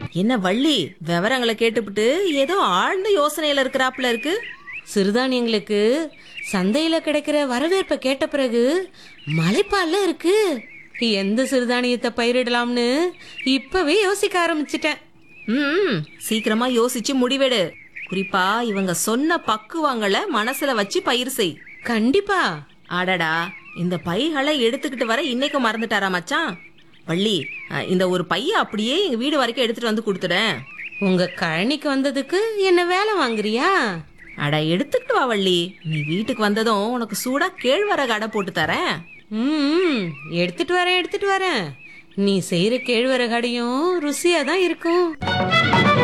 என்ன வள்ளி விவரங்களை கேட்டுப்புட்டு ஏதோ ஆழ்ந்த யோசனையில இருக்கிறாப்புல இருக்கு சிறுதானியங்களுக்கு சந்தையில கிடைக்கிற வரவேற்பை கேட்ட பிறகு மலைப்பால்ல இருக்கு எந்த சிறுதானியத்தை பயிரிடலாம்னு இப்பவே யோசிக்க ஆரம்பிச்சிட்டேன் ம் சீக்கிரமா யோசிச்சு முடிவெடு குறிப்பா இவங்க சொன்ன பக்குவங்களை மனசுல வச்சு பயிர் செய் கண்டிப்பா அடடா இந்த பைகளை எடுத்துக்கிட்டு வர இன்னைக்கு மறந்துட்டாரா மச்சான் வள்ளி அஹ், இந்த ஒரு பைய அப்படியே எங்க வீடு வரைக்கும் எடுத்துட்டு வந்து கொடுத்துடேன் உங்க கழனிக்கு வந்ததுக்கு என்ன வேலை வாங்குறியா அட எடுத்துக்கிட்டு வா வள்ளி நீ வீட்டுக்கு வந்ததும் உனக்கு சூடா கேழ்வரகு அடை போட்டு தரேன் ம் எடுத்துட்டு வரேன் எடுத்துட்டு வரேன் நீ செய்யற கேழ்வரகடையும் ருசியா தான் இருக்கும்